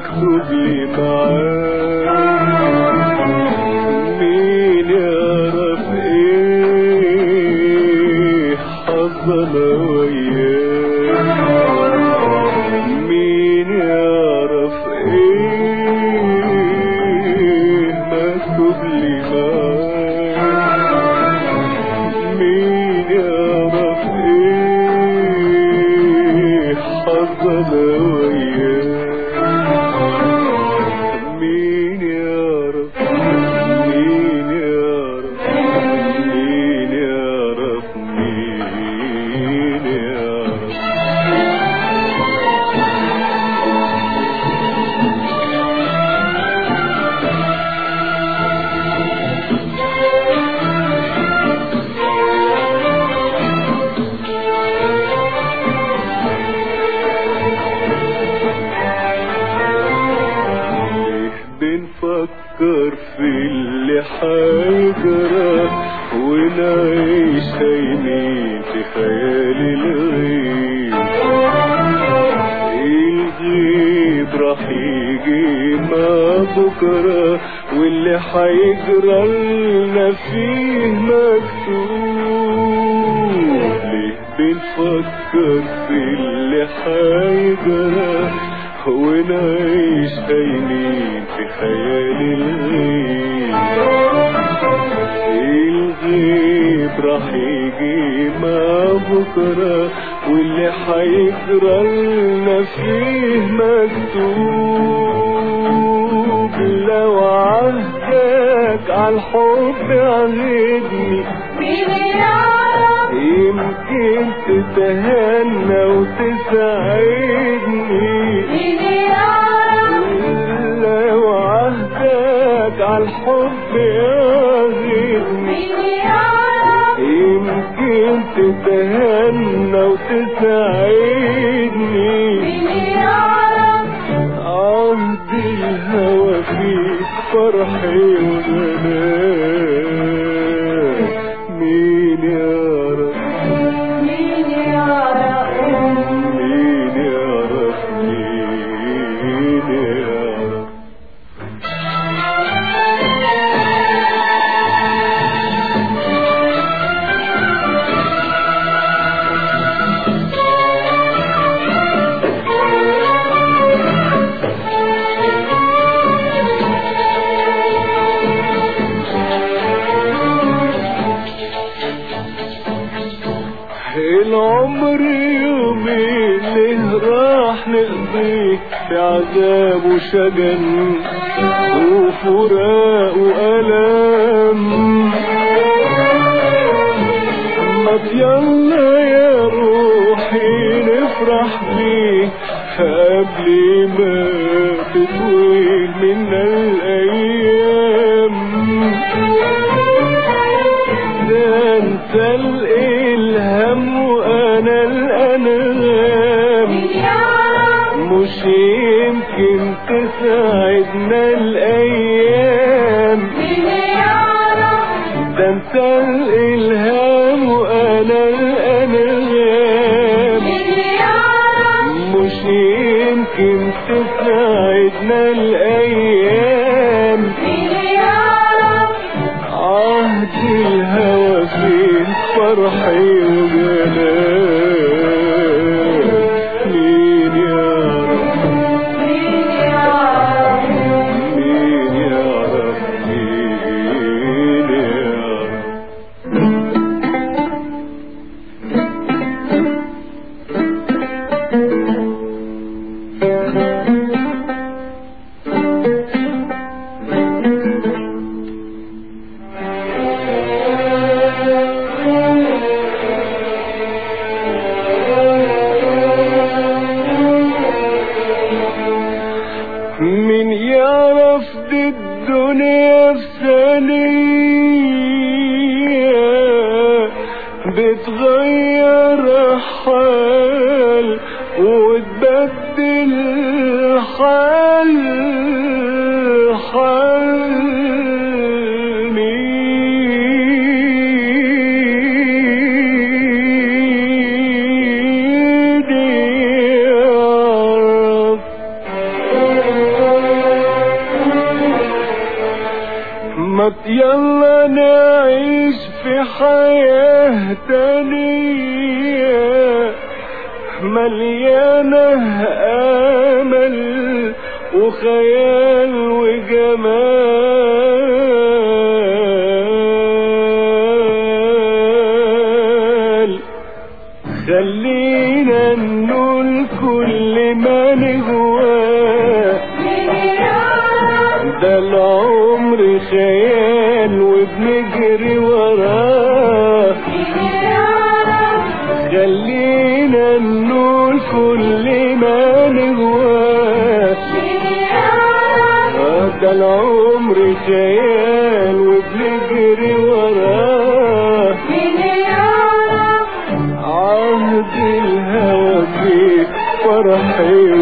مكتوب لي معاه مين يعرف ايه حظنا وياه مين يعرف ايه مكتوب لي معاه مين يعرف ايه حظنا وياه مين يعرف مين يعرف مين يعرف مين يعرف ليه بنفكر في اللي حيجرى ونعيش هينين في خيال الغيب الغيب راح يجي مع بكرة واللي حيجرى لنا فيه مكتوب ليه بنفكر في اللي حيجرى ونعيش هايمين في خيال الغيب الغيب راح يجي مع بكرة واللي حيجرى لنا فيه مكتوب لو عهدك عالحب عهدني مين يعرف يمكن تتهنى وتسعدني مين يعرف لو عهدك عالحب يغيرني مين يعرف يمكن تتهنى وتسعدني مين يعرف عهد الهوى فيك فرحي وغناء مين يعرف مين يعرف مين يعرف مين يعرف العمر يومين له راح نقضيه بعذاب وشجن وفراق وألم ما يلا يا روحي نفرح بيه قبل ما تطويل منا الأيام ده انت الالهام وانا الانغام مين يعرف مش يمكن تساعدنا الايام مين يعرف ده انت الالهام وانا الانغام مين يعرف مش يمكن تساعدنا الايام مين يعرف عهد الهوى فين فرحي وجلال مين يعرف مين يعرف مين يعرف مين يعرف من يعرف دي الدنيا في ثانية بتغير حال وتبدل حال حال مين يعرف وهتانية مليانة امل وخيال وجمال خلينا نقول كل ما نهواه ده العمر خيال وبنجري وراه خلينا نقول كل ما نهواه آه ده العمر خيال وبنجري وراه عهد الهوى في فرحي